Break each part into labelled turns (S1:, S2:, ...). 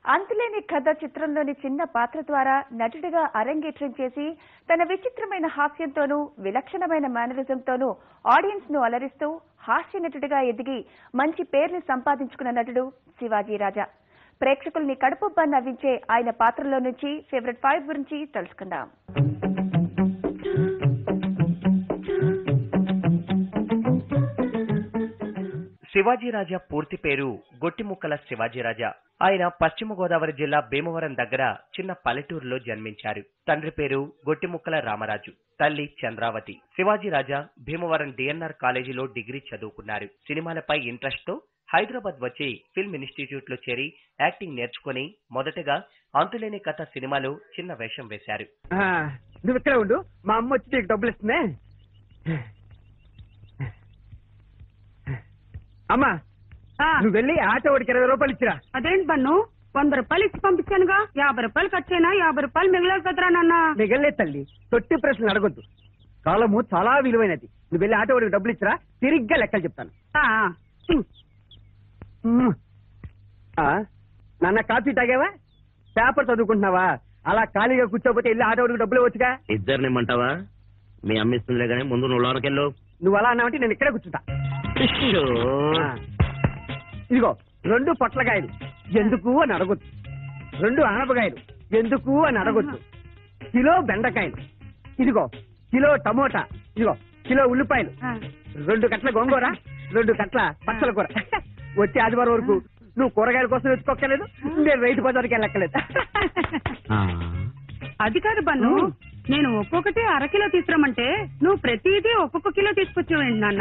S1: అంతులేని కథ చిత్రంలోని చిన్న పాత్ర ద్వారా నటుడిగా అరంగేట్రం చేసి తన విచిత్రమైన హాస్యంతోనూ విలక్షణమైన మేనరిజంతోనూ ఆడియన్స్ ను అలరిస్తూ హాస్య నటుడిగా ఎదిగి మంచి పేరుని సంపాదించుకున్న నటుడు శివాజీ రాజా ప్రేక్షకుల్ని కడుపుబ్బా నవ్వించే ఆయన పాత్రలో నుంచి ఫేవరెట్ ఫైవ్ గురించి తెలుసుకుందాం
S2: శివాజీరాజా పూర్తి పేరు గొట్టిముక్కల శివాజీరాజా ఆయన పశ్చిమ గోదావరి జిల్లా భీమవరం దగ్గర చిన్న పల్లెటూరులో జన్మించారు తండ్రి పేరు గొట్టిముక్కల రామరాజు తల్లి చంద్రావతి శివాజీరాజా భీమవరం డిఎన్ఆర్ కాలేజీలో డిగ్రీ చదువుకున్నారు సినిమాలపై ఇంట్రెస్ట్ తో హైదరాబాద్ వచ్చి ఫిల్మ్ ఇన్స్టిట్యూట్ లో చేరి యాక్టింగ్ నేర్చుకుని మొదటగా అంతులేని కథ సినిమాలో చిన్న వేషం వేశారు
S3: ఆ, నువ్వు ఇక్కడే ఉండు మా అమ్మ వచ్చి నీకు డబ్బులు ఇస్తుంది అమ్మా
S4: ఆ,
S3: నువ్వు వెళ్ళి ఆటో వాడికి ఇరవై రూపాయలు ఇచ్చిరా
S4: అదేంటి బన్ను వంద రూపాయలు ఇచ్చి పంపించానుగా యాభై రూపాయలు ఖర్చైనా యాభై రూపాయలు మిగలేదు కదరా నాన్న
S3: మిగలే తల్లి తొట్టి ప్రశ్నలు అడగొద్దు కాలము చాలా విలువైనది నువ్వు వెళ్ళి ఆటో వాడికి డబ్బులు ఇచ్చిరా తిరిగ్గా లెక్కలు చెప్తాను
S4: ఆ,
S3: ఉమ్. ఆ, నాన్న కాఫీ తాగావా పేపర్ చదువుకుంటున్నావా అలా ఖాళీగా కూర్చోపోతే వెళ్ళి ఆటో వాడికి డబ్బులు వచ్చుగా
S5: ఇద్దరినిమ్మంటావా మీ అమ్మిస్తుందిలే గానీ ముందు నువ్వు లోనకెళ్ళు
S3: నువ్వు అలా అన్నావంటే నేను ఇక్కడే కూర్చుంటా ఆ. ఇదిగో రెండు పొట్లకాయలు ఎందుకు అని అడగొచ్చు రెండు ఆనపకాయలు ఎందుకు అని అడగొచ్చు కిలో బెండకాయలు ఇదిగో కిలో టమోటా ఇదిగో కిలో ఉల్లిపాయలు
S4: ఆ.
S3: రెండు కట్ల గోంగూర రెండు కట్ల పచ్చల కూర వచ్చే ఆదివారం వరకు నువ్వు కూరగాయల కోసం వెతుక్కోక్కర్లేదు నేను రైతు బజార్కి వెళ్ళక్కర్లేదు
S4: అది కాదు బన్ను
S3: ఉమ్.
S4: నేను ఒక్కొక్కటి అరకిలో తీసుకురమ్మంటే నువ్వు ప్రతిదీ ఒక్కొక్క కిలో తీసుకొచ్చావేంటి నాన్న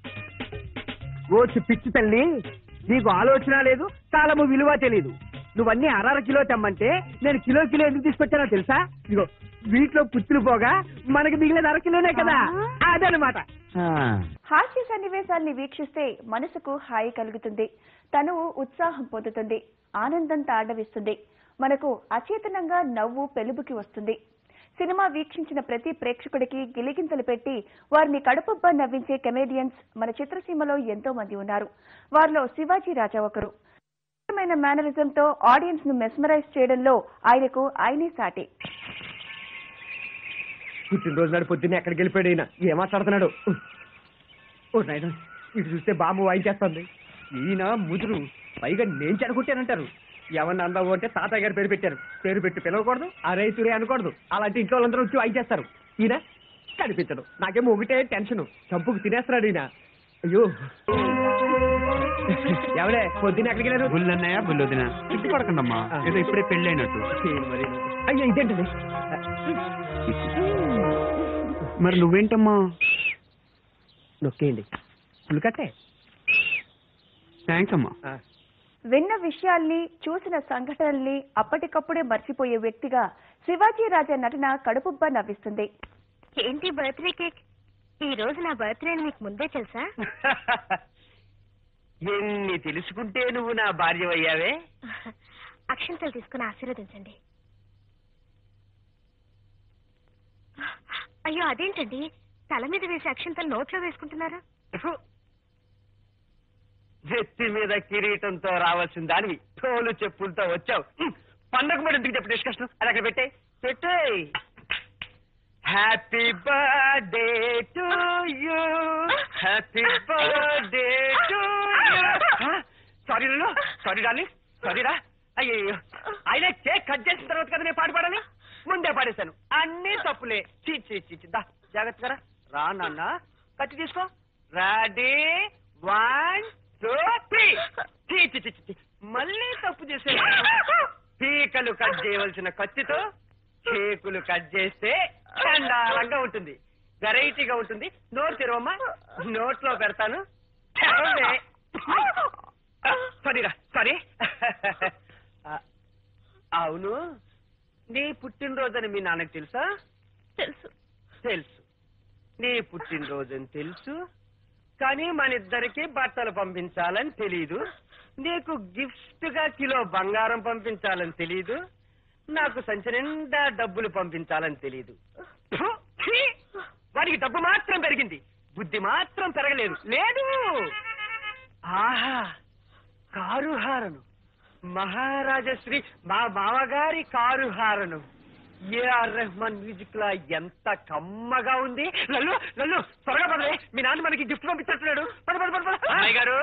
S3: ఓ పిచ్చి తల్లి నీకు ఆలోచన లేదు కాలము విలువ తెలియదు నువ్వన్నీ అరర కిలో తెమ్మంటే నేను కిలో కిలో ఎందుకు తీసుకొచ్చానో తెలుసా ఇదిగో వీటిలో పుచ్చులు పోగా మనకి మిగిలిన అర కిలోనే కదా అదనమాట
S1: హాస్య సన్నివేశాల్ని వీక్షిస్తే మనసుకు హాయి కలుగుతుంది తనువు ఉత్సాహం పొందుతుంది ఆనందం తాండవిస్తుంది మనకు అచేతనంగా నవ్వు పెలుబుకి వస్తుంది సినిమా వీక్షించిన ప్రతి ప్రేక్షకుడికి గిలిగింతలు పెట్టి వారిని కడుపుబ్బా నవ్వించే కమేడియన్స్ మన చిత్రసీమలో ఎంతో మంది ఉన్నారు వారిలో శివాజీ రాజా ఒకరు మైన మేనరిజంతో ఆడియన్స్ ను మెస్మరైజ్ చేయడంలో ఆయనకు ఆయనే సాటి
S3: పుట్టినరోజు నాడు పొద్దున్నే ఎక్కడికి వెళ్ళిపోయాడు ఈయన ఏం మాట్లాడుతున్నాడు ఓ నాయన ఇటు చూస్తే బాంబు వాయించేస్తుంది ఈయన ముదురు పైగా నేను చెడగొట్టానంటారు ఏమన్నా అందావు అంటే తాతయ్య గారు పేరు పెట్టారు పేరు పెట్టి పిలవకూడదు అరే తురే అనకూడదు అలాంటి ఇంట్లో వాళ్ళందరూ వచ్చి వాయించేస్తారు ఈయన కనిపించడు నాకేమో ఒకటే టెన్షన్ చంపుకు తినేస్తున్నాడు ఈయన అయ్యో ఎవడే పొద్దున్న ఎక్కడికి వెళ్ళారు
S6: బుల్లన్నయ్య బుల్లొదిన సిగ్గుపడకండమ్మా
S3: ఆ.
S6: ఏదో ఇప్పుడే పెళ్ళైనట్టు
S3: చేయను మరి. అయ్యో ఇదేంటది
S6: మరి నువ్వేంటమ్మా
S3: నొక్కేయండి పులికట్టే
S6: థ్యాంక్స్ అమ్మా
S3: ఆ.
S1: విన్న విషయాల్ని చూసిన సంఘటనల్ని అప్పటికప్పుడే మర్చిపోయే వ్యక్తిగా శివాజీ రాజా నటన కడుపుబ్బా నవ్విస్తుంది
S7: ఏంటి బర్త్డే కేక్ ఈ రోజు నా బర్త్డే అని మీకు ముందే తెలుసా
S5: ఎన్ని తెలుసుకుంటే నువ్వు నా భార్య అయ్యావే
S7: అక్షంతలు తీసుకుని ఆశీర్వదించండి అయ్యో అదేంటండి తల మీద వేసి అక్షంతలు నోట్లో వేసుకుంటున్నారు
S5: నెత్తి మీద కిరీటంతో రావాల్సిన దానివి తోలు చెప్పులతో వచ్చావు హ్మ్. పండగ మరి ఎందుకు చెప్పు డిస్కషన్ అది అక్కడ పెట్టే పెట్టే happy birthday to you happy birthday to sorry నన్ను సారీ డార్లింగ్ సారీ రా అయ్యో ఆయన కేక్ కట్ చేసిన తర్వాత కదా నేను పాట పాడాలి ముందే పాడేశాను అన్ని తప్పులే చీ చీ చీ చీ. దా జాగ్రత్తగా రా. రా నాన్న కత్తి తీసుకో రెడీ వన్ టూ త్రీ చీ చీ చీ చీ. మళ్ళీ తప్పు చేసే పీకలు కట్ చేయవలసిన కత్తితో కేకులు కట్ చేస్తే చండాలంగా ఉంటుంది వెరైటీగా ఉంటుంది నోరు తెరవమ్మా నోట్లో పెడతాను తెరవే. సారీరా సారీ అవును నీ పుట్టినరోజని మీ నాన్నకి తెలుసా
S7: తెలుసు
S5: తెలుసు నీ పుట్టినరోజని తెలుసు కానీ మన ఇద్దరికి బట్టలు పంపించాలని తెలీదు నీకు గిఫ్ట్ గా కిలో బంగారం పంపించాలని తెలీదు నాకు సంచి నిండా డబ్బులు పంపించాలని తెలీదు ఫు, ఛీ! వాడికి డబ్బు మాత్రం పెరిగింది బుద్ధి మాత్రం పెరగలేదు లేదు ఆహా కారు హారను మహారాజశ్రీ మా మామగారి car horn AR Rahman music లా ఎంత కమ్మగా ఉంది లల్లు లల్లు త్వరగా పదలే మీ నాన్న మనకి గిఫ్ట్ పంపించేస్తున్నాడు పద పద పద పద
S8: అమ్మాయి గారు.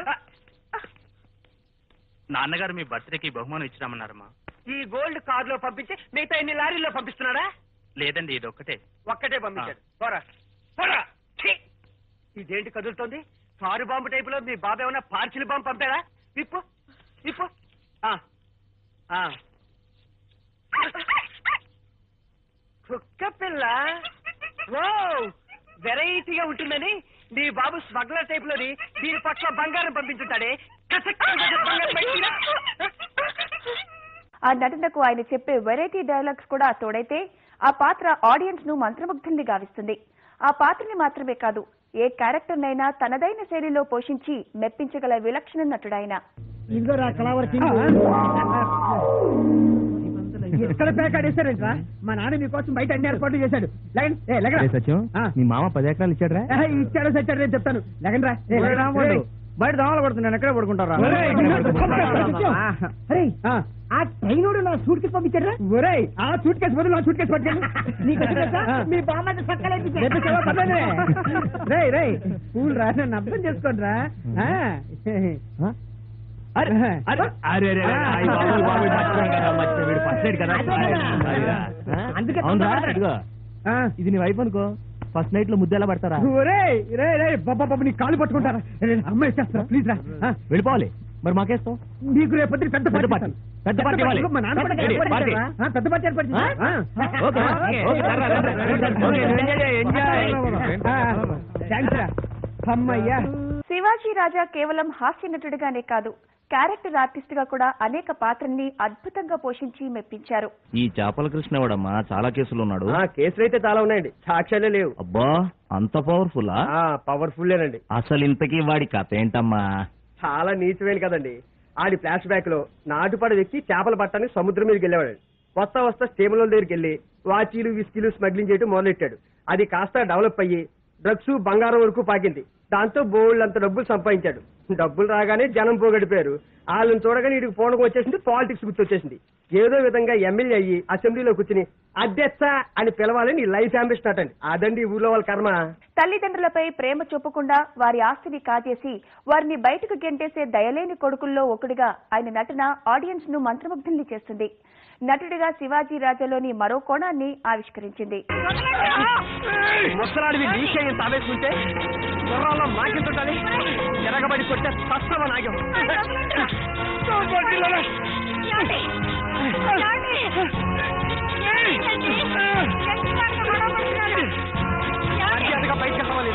S8: నాన్నగారు మీ బర్త్డేకి బహుమానం ఇచ్చిరామన్నారమ్మా
S5: ఈ గోల్డ్ కార్ లో పంపించి మిగతా ఎన్ని లారీల్లో పంపిస్తున్నాడా
S8: లేదండి ఇది ఒక్కటే
S5: ఒక్కటే పంపించాడు పోరా పోరా ఛీ! ఇదేంటి కదులుతోంది కారు బాంబు టైపులో మీ బాబు ఏమైనా పార్చిల్ బాంబు పంపాడా విప్పు విప్పు ఆ, ఆ. కుక్క పిల్ల ఓ వెరైటీగా ఉంటుందని నీ బాబు స్మగ్లర్ టైప్ లోని దీని పట్ల బంగారం పంపించుంటాడే కసక్ కసక్ బంగారం బయటికి రా.
S1: ఆ నటనకు ఆయన చెప్పే వెరైటీ డైలాగ్స్ కూడా తోడైతే ఆ పాత్ర ఆడియన్స్ ను మంత్రముగ్ధుల్ని గావిస్తుంది ఆ పాత్రని మాత్రమే కాదు ఏ క్యారెక్టర్ నైనా తనదైన శైలిలో పోషించి మెప్పించగల విలక్షణ నటుడాయన
S3: ఇదిగోరా కళావర ఎక్కడ పేకాడేశారంట్రా మా నాన్న మీకోసం బయట అన్ని ఏర్పాట్లు చేశాడు లగన్ ఏ లగన్
S6: సత్యం
S3: ఆ.
S6: మీ మామ పది ఎకరాలు ఇచ్చాడు
S3: ఏ, ఇచ్చాడో సచ్చాడో నేను చెప్తాను లగన్ రా ఏ, లగన్ రా.
S6: బయట దోమలు పడుతున్నాను ఎక్కడే పడుకుంటారా
S3: ఒరేయ్, ఆ ట్రైనోడు నా సూట్ కేసు పంపించారా ఒరేయ్ ఆ సూట్ కేసు బదులు నా సూట్ కేసు పట్టుకెళ్ళి నీకు వచ్చిందా? మీ బామ్మ రే రే పూలు రా నన్ను అర్థం చేసుకోండి రా ఆ.
S6: అరే అరే అరే అరే అయ్య బాబోయ్ బాబోయ్ మర్చిపోయాను కదా, మర్చిపోయాను. వీడు first night కదా. అదిరా.
S3: అందుకే
S6: అవునురా,
S3: తొందరపడ్డాడు.
S6: ఇదిగో.
S3: ఆ.
S6: ఇది నీ వైఫ్ అనుకో ఫస్ట్ నైట్ లో ముద్దు ఎలా పడతారా
S3: ఒరేయ్ రే రే బాబా బాబు నీ కాలు పట్టుకుంటారా రే, అమ్మాయి చేస్తారా ప్లీజ్ రా ఆ.
S6: వెళ్ళిపోవాలి మరి మాకేస్తాం
S3: నీకు రేపు పొద్దున్న పెద్ద
S6: పెద్ద
S3: పార్టీ
S6: పార్టీ. పెద్ద పార్టీ ఇవ్వాలి.
S3: మా నాన్న కూడా
S6: రెడీ,
S3: ఏర్పాటు
S6: పార్టీ.
S3: చేశారా? ఆ, పెద్ద పార్టీ ఏర్పాటు చేశారా?
S6: ఆ?
S3: ఆ.
S6: ఓకే, ఓకే, ఓకే, రా, రా, రా, రా, రా. Okay, enjoy, enjoy.
S3: ఆ, థాంక్స్ రా అమ్మయ్యా
S1: శివాజీ రాజా కేవలం హాస్య నటుడిగానే కాదు క్యారెక్టర్ ఆర్టిస్ట్ గా కూడా అనేక పాత్రల్ని అద్భుతంగా పోషించి మెప్పించారు
S9: ఈ చేపల కృష్ణ ఎవడమ్మా చాలా కేసులు ఉన్నాడు
S3: కేసులు అయితే చాలా ఉన్నాయండి సాక్ష్యాలే లేవు
S9: అబ్బా అంత పవర్ఫుల్లా
S3: పవర్ఫుల్లేనండి
S9: అసలు ఇంతకీ వాడి కథ ఏంటమ్మా
S3: చాలా నీచమైన కదండి ఆడి ఫ్లాష్ బ్యాక్ లో నాటుపడ వ్యక్తి చేపలు పట్టడానికి సముద్రం మీదకి వెళ్ళేవాడు వస్తా వస్తా స్టేముల దగ్గరికి వెళ్ళి వాచీలు విస్కీలు స్మగ్లింగ్ చేయడం మొదలెట్టాడు అది కాస్త డెవలప్ అయ్యి డ్రగ్స్ బంగారం వరకు పాకింది దాంతో బోల్డ్ అంత డబ్బులు సంపాదించాడు డబ్బులు రాగానే జనం పోగొడిపోయారు వాళ్ళని చూడగానే వీడికి పూనకం వచ్చేసింది పాలిటిక్స్ గుర్తొచ్చేసింది ఏదో విధంగా ఎమ్మెల్యే అయ్యి అసెంబ్లీలో కూర్చుని అధ్యక్ష అని పిలవాలని లైఫ్ అంబిషన్ అటండి అదండి ఈ ఊర్లో వాళ్ళ కర్మ
S1: తల్లిదండ్రులపై ప్రేమ చూపకుండా వారి ఆస్తిని కాజేసి వారిని బయటకు గెంటేసే దయలేని కొడుకుల్లో ఒకడిగా ఆయన నటన ఆడియన్స్ ను మంత్రముగ్ధుల్ని చేస్తుంది నటుడిగా శివాజీ రాజాలోని మరో కోణాన్ని ఆవిష్కరించింది
S5: ముసలాడివి నీకే ఇంత ఆవేశముంటే గుర్రాల్లో మాకింతుంటాని ఎరగబడి కొట్టే తస్తవ నాగం మర్యాదగా బయటకు వెళ్ళవాలి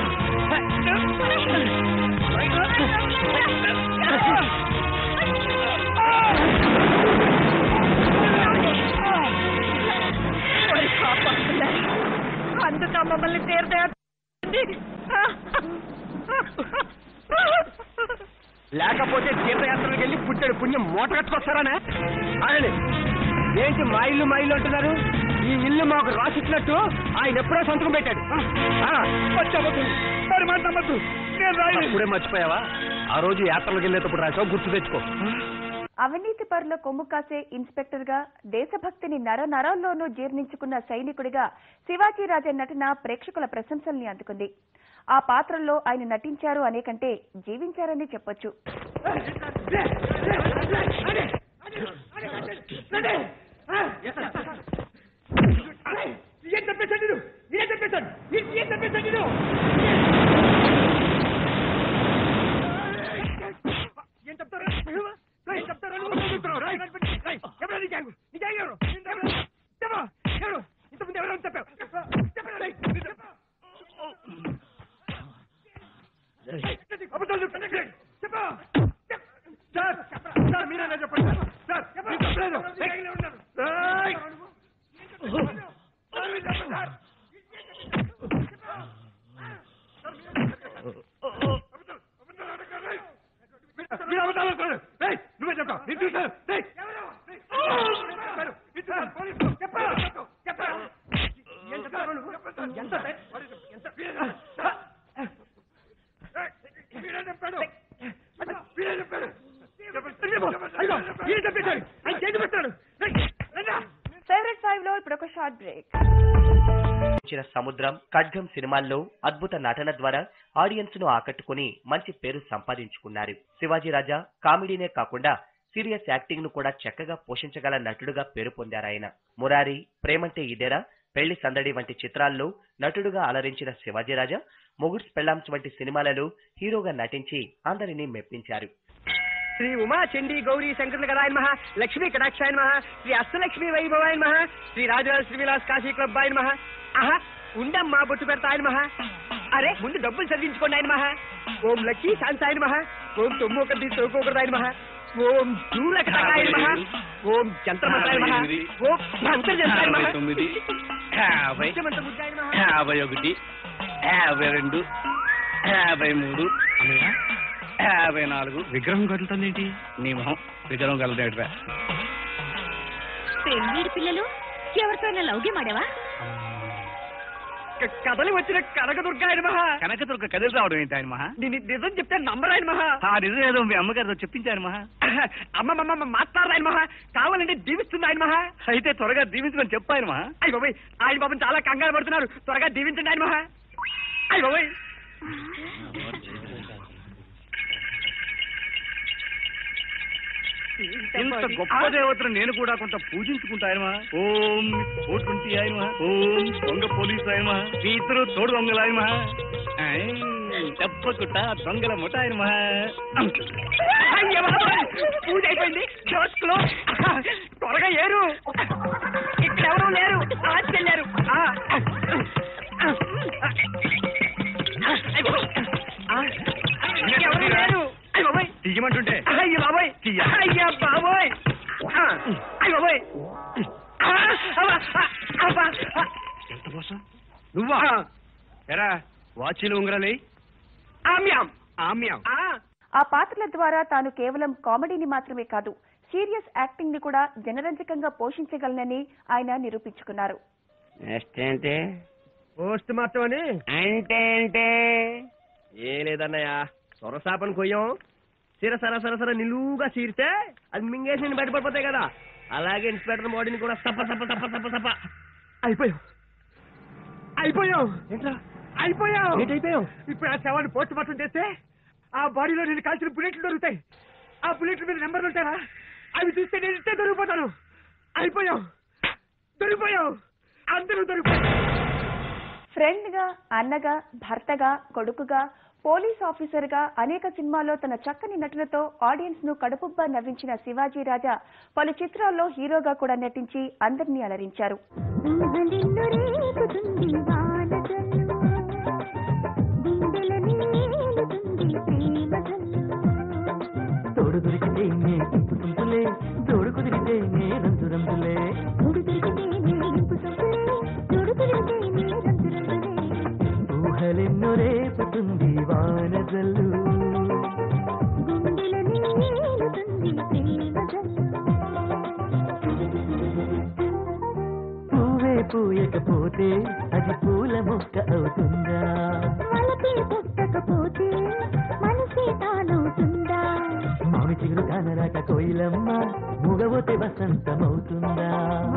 S1: అందుక మమ్మల్ని తీర్థ
S5: లేకపోతే తీర్థయాత్రలకు వెళ్ళి పుట్టాడు పుణ్యం మూట కట్టుకొస్తారానే అనండి ఏంటి మా ఇల్లు మా ఇల్లు అంటున్నారు ఈ ఇల్లు మాకు రాసిచ్చినట్టు ఆయన ఎప్పుడో సంతకం పెట్టాడు ఇప్పుడే మర్చిపోయావా ఆ రోజు యాత్రలకు వెళ్ళేటప్పుడు రాసావు గుర్తు తెచ్చుకో
S1: అవినీతి పరుల కొమ్ము కాసే ఇన్స్పెక్టర్ గా దేశభక్తిని నర నరాల్లోనూ జీర్ణించుకున్న సైనికుడిగా శివాజీ రాజా నటన ప్రేక్షకుల ప్రశంసల్ని అందుకుంది ఆ పాత్రల్లో ఆయన నటించారు అనే కంటే జీవించారని చెప్పొచ్చు
S3: ఏం చెప్పేశాడు వీడు? ఏం చెప్పేశాడు ఏం- ఏం చెప్పేశాడు వీడు? ఏం చెప్తారా ఏం చెప్తారా నువ్వు? నువ్వు చెప్తున్నావు. రా, రా, రా. ఎవరా నీ గ్యాంగు? నీ గ్యాంగ్ ఎవరు? ఎవరు? చెప్పు. ఎవరు? ఇంతకుముందు ఎవరు అని చెప్పావు? చెప్పరా, రేయ్. చెప్పు. అబద్ధాలు చెప్తున్నా, రేయ్. చెప్పు. చెప్పు. సార్ సార్ మీరేనా చెప్పండి సార్. సార్ నేను చెప్పలేదు. రేయ్. మీరు అబద్ధాలు అంటున్నారు. రేయ్, నువ్వే చెప్తావు. నేను చూశాను. రేయ్. చెప్పారు. ఇది చూశాను. పోలీసులు. చెప్పారు. చెప్పారు. ఏం చెప్తారు నువ్వు? ఎంత ఎంత రేయ్, వీడే చెప్పాడు. వీడే చెప్పాడు. చెప్పండి. అయ్యో ఈయన చంపేశాడు ఆయన చేతి పెట్టాడు
S1: ఫేవరెట్ ఫైవ్ లో ఇప్పుడు ఒక షార్ట్ బ్రేక్
S2: ఇచ్చిన సముద్రం ఖడ్గం సినిమాల్లో అద్భుత నటన ద్వారా ఆడియన్స్ ను ఆకట్టుకుని మంచి పేరు సంపాదించుకున్నారు శివాజీ రాజా కామెడీనే కాకుండా సీరియస్ యాక్టింగ్ ను కూడా చక్కగా పోషించగల నటుడుగా పేరు పొందారాయన మురారి ప్రేమంటే ఇదేరా పెళ్లి సందడి వంటి చిత్రాల్లో నటుడుగా అలరించిన శివాజీ రాజా మొగుడ్స్ పెళ్ళాంస్ వంటి సినిమాలలో హీరోగా నటించి అందరినీ మెప్పించారు
S3: శ్రీ ఉమా చండీ గౌరీ శంకరుల గదాయన్ మహా లక్ష్మీ కటాక్షాయన్ మహా శ్రీ అష్టలక్ష్మి వైభవాయన్ మహా శ్రీ రాజా శ్రీవిలాస్ కాశీ క్లబ్ ఆయన మహా ఆహా ఉండమ్మా బొట్టు పెడతా ఆయన మహా అరే ముందు డబ్బులు చదివించుకోండి ఆయన మహా ఓం లక్కీ ఛాన్స్ ఆయన మహా ఓం తొమ్మిది ఒకటి తొమ్మిది ఆయన మహా ఓం దూరక ఆయన మహా ఓం జంత్రమంత్రాయ మహా ఓం మంత్రజంత్రాయ మహా
S5: తొమ్మిది యాభై
S3: పంచమంత్ర బుద్ధాయన మహా
S5: యాభై ఒకటి యాభై రెండు యాభై మూడు యాభై నాలుగు విగ్రహం కదులుతుందేంటి నీ మొహం విగ్రహం కలదేట్రా
S7: పెళ్ళిడి పిల్లలు ఎవరితోనే లౌగి మాడేవా
S3: క- కథలు వచ్చిన కనకదుర్గ ఆయన మహా
S5: కనకదుర్గ కదిలి రావడం ఏంటి ఆయన మహా
S3: ని- నిజం చెప్తే నంబర్ ఆయన మహా
S5: ఆ నిజం ఏదో మీ అమ్మగారితో చెప్పించారు మహా
S3: అమ్మమ్మ మాట్లాడదు ఆయన మహా కావాలంటే దీవిస్తుంది ఆయన మహా
S5: అయితే త్వరగా దీవించమని చెప్పాను మహా
S3: అయ్య బాబాయ్ ఆయన పాపం చాలా కంగారు పడుతున్నారు త్వరగా దీవించండి ఆయన మహా అయ్య బాబాయ్
S5: ఇంత గొప్ప దేవతను నేను కూడా కొంత పూజించుకుంటాయనమా ఓం ఫోర్ ట్వంటీ ఆయనమా ఓం దొంగ పోలీసు ఆయనమా మీ ఇద్దరు తోడు దొంగలు ఆయనమా తప్పకుండా దొంగల ముఠ ఆయనమా
S3: అయ్య బాబాయ్ పూజ అయిపోయింది చర్చ్ లో త్వరగా ఏరు ఇక్కడ ఎవరు లేరు ఆచుకెళ్ళారు ఎవరు లేరు అయ్య బాబాయ్
S5: తీయమంటుంటే
S3: అయ్య బాబాయ్ అయ్య బాబాయ్ ఆ, అయ్య బాబాయ్ ఆ, అబ్బా, ఆ, అబ్బా, ఆ.
S5: ఎంత మోసం నువ్వా ఎరా వాచీలు ఉంగరాలి
S3: ఆమ్యాం ఆమ్యాం ఆ,
S1: ఆ పాత్రల ద్వారా తాను కేవలం కామెడీని మాత్రమే కాదు సీరియస్ యాక్టింగ్ ని కూడా జనరంజకంగా పోషించగలనని ఆయన నిరూపించుకున్నారు
S3: నెక్స్ట్ ఏంటి
S6: పోస్ట్ మార్టం అని
S3: అంటే ఏంటి
S6: ఏ లేదన్నయ్య సొరసాపని కొయ్యం సిర సర సర సర నిలువుగా చీరితే అది మింగేసి నేను బయటపడిపోతాయి కదా అలాగే ఇన్స్పెక్టర్ బాడీని కూడా సప సప సప సప సప అయిపోయాం అయిపోయాం ఏంట్రా అయిపోయాం ఏంటైపోయాం ఇప్పుడు ఆ శవాన్ని పోస్ట్ మార్టం చేస్తే ఆ బాడీలో నేను కాల్చిన బుల్లెట్లు దొరుకుతాయి ఆ బుల్లెట్ల మీద నెంబర్లు ఉంటారా అవి చూస్తే నేను ఇంతే దొరికిపోతాను అయిపోయాం దొరికిపోయాం అందరూ దొరికిపోయాం
S1: ఫ్రెండ్ గా అన్నగా భర్తగా కొడుకుగా పోలీస్ ఆఫీసర్ గా అనేక సినిమాల్లో తన చక్కని నటనతో ఆడియన్స్ ను కడుపుబ్బా నవ్వించిన శివాజీ రాజా పలు చిత్రాల్లో హీరోగా కూడా నటించి అందరినీ అలరించారు
S10: తోడు దొరికితే నే ఇంపు తుంపులే తోడు కుదిరితే నే రంజు రంజులే ఊహలెన్నో రేపుతుంది వాన జల్లు పువ్వే పూయకపోతే అది పూల మొక్క అవుతుందా మామి చిగురు కానరాక కోయిలమ్మ మూగబోతే వసంతమవుతుందా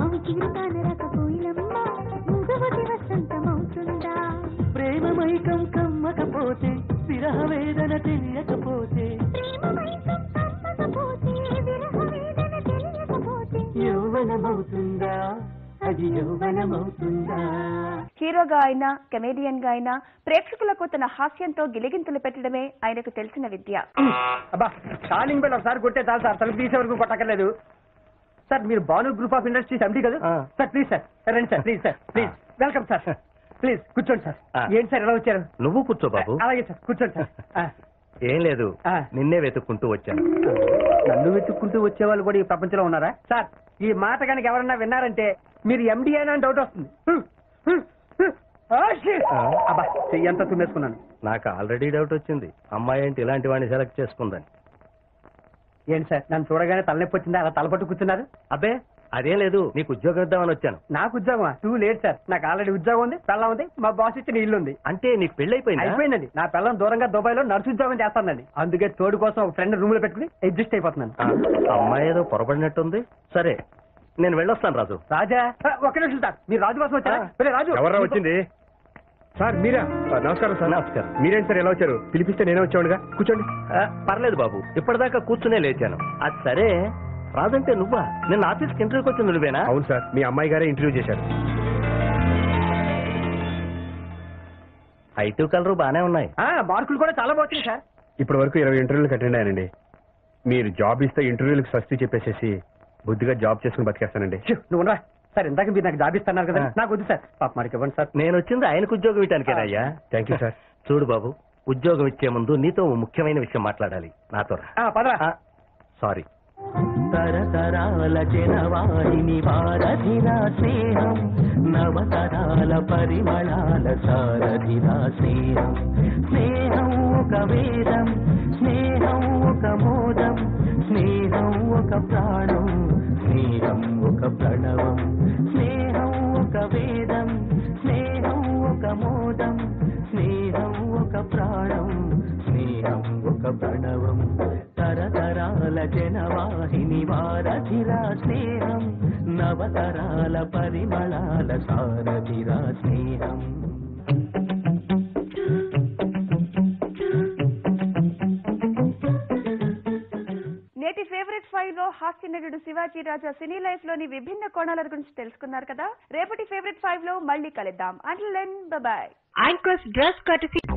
S10: ప్రేమ మైకం కమ్మకపోతే విరహ వేదన తెలియకపోతే యౌవనమవుతుందా అది యౌవనమవుతుందా
S1: హీరోగా అయినా కమేడియన్ గా అయినా ప్రేక్షకులకు తన హాస్యంతో గిలిగింతలు పెట్టడమే ఆయనకు తెలిసిన విద్య
S3: అబ్బా కాలింగ్ బెల్ ఒకసారి కొట్టే చాలు సార్ తలుపు తీసే వరకు కొట్టక్కర్లేదు సార్ మీరు Bhanu group of industries MD కదా సార్ ప్లీజ్ సార్ రండి sir please sir please welcome sir please కూర్చోండి సార్
S9: ఆ.
S3: ఏంటి సార్ ఎలా వచ్చారు
S9: నువ్వు కూర్చో బాబు
S3: అలాగే సార్ కూర్చోండి సార్ ఆ,
S9: ఏం లేదు
S3: ఆ.
S9: నిన్నే వెతుక్కుంటూ వచ్చాను
S3: నన్ను వెతుక్కుంటూ వచ్చే వాళ్ళు కూడా ఈ ప్రపంచంలో ఉన్నారా సార్ ఈ మాట కనుక ఎవరన్నా విన్నారంటే మీరు ఎండి అయినా అని డౌట్ వస్తుంది హ్మ్, హ్మ్, హ్మ్. ఆ, shit.
S9: ఆ.
S3: అబ్బా చెయ్యి అంతా తుమ్మేసుకున్నాను
S9: నాకు ఆల్రెడీ డౌట్ వచ్చింది అమ్మాయి ఏంటి ఇలాంటి వాడిని సెలెక్ట్ చేసుకుందని
S3: ఏంటి సార్ నన్ను చూడగానే తలనొప్పి వచ్చిందా అలా తలపట్టు కూర్చున్నారు
S9: అబ్బే అదేం లేదు నీకు ఉద్యోగం ఇద్దామని వచ్చాను
S3: నాకు ఉద్యోగమా టూ లేట్ సార్ నాకు ఆల్రెడీ ఉద్యోగం ఉంది పెళ్ళం ఉంది మా బాస్ ఇచ్చిన ఇల్లు ఉంది
S9: అంటే నీకు పెళ్ళైపోయింది
S3: అయిపోయిందండి నా పిల్లం దూరంగా దుబాయ్ లో నర్సు ఉద్యోగం చేస్తానండి అందుకే తోడు కోసం ఒక ఫ్రెండ్ రూమ్ లో పెట్టుకుని అడ్జస్ట్ అయిపోతున్నాను
S9: అమ్మాయి ఏదో పొరపడినట్టుంది సరే నేను వెళ్ళొస్తాను రాజు
S3: రాజా ఆ, ఒక్క నిమిషం సార్ మీరు రాజు కోసం వచ్చారా వెళ్ళే రాజు
S11: ఎవర్రా వచ్చింది సార్ మీరా ఆ, నమస్కారం సార్
S9: నమస్కారం.
S11: మీరేంటి సార్ ఎలా వచ్చారు పిలిపిస్తే నేనే వచ్చాడుగా కూర్చోండి
S9: ఆ, పర్లేదు బాబు ఇప్పటిదాకా కూర్చునే లేచాను అది సరే రాజంటే నువ్వా నిన్న ఆఫీస్కి ఇంటర్వ్యూకి వచ్చింది నువ్వేనా
S11: అవును సార్ మీ అమ్మాయి గారే ఇంటర్వ్యూ చేశారు
S9: ఐటీ కలరు బానే ఉన్నాయి
S3: ఆ, మార్కులు కూడా చాలా బాగున్నాయి సార్
S11: ఇప్పటి వరకు ఇరవై ఇంటర్వ్యూలకు అటెండ్ అయ్యానండి మీరు జాబ్ ఇస్తే ఇంటర్వ్యూలకు స్వస్తి చెప్పేసేసి బుద్ధిగా జాబ్ చేసుకుని బతికేస్తానండి
S3: ఛీ, నువ్వు ఉండరా. సార్ ఇందాక మీరు నాకు జాబ్ ఇస్తున్నారు కదా
S9: ఆ.
S3: నాకు వద్దు సార్ పాప మరికి ఇవ్వండి సార్
S9: నేను వచ్చింది ఆయనకు ఉద్యోగం ఇవ్వటానికేనయ్యా
S11: థ్యాంక్ యూ సార్
S9: చూడు బాబు ఉద్యోగం ఇచ్చే ముందు నీతో ఓ ముఖ్యమైన విషయం మాట్లాడాలి నాతో రా.
S3: ఆ, పదరా
S9: ఆ, సారీ
S10: తరతరాల జనవాహిని వారధిరా స్నేహం నవతరాల పరిమళాల సారథిరా స్నేహం స్నేహం ఒక వేదం స్నేహం ఒక మోదం స్నేహం ఒక ప్రాణం స్నేహం ఒక ప్రణవం స్నేహం ఒక వేదం స్నేహం ఒక మోదం స్నేహం ఒక ప్రాణం స్నేహం ఒక ప్రణవం తరతరాల జనవాహిని వారధిరా స్నేహం నవతరాల పరిమళాల సారథిరా స్నేహం
S1: నేటి ఫేవరెట్ ఫైవ్ లో హాస్య నటుడు శివాజీ రాజా సినీ లైఫ్ లోని విభిన్న కోణాల గురించి తెలుసుకున్నారు కదా రేపటి ఫేవరెట్ ఫైవ్ లో మళ్ళీ కలుద్దాం until then bye
S7: Anchor's dress courtesy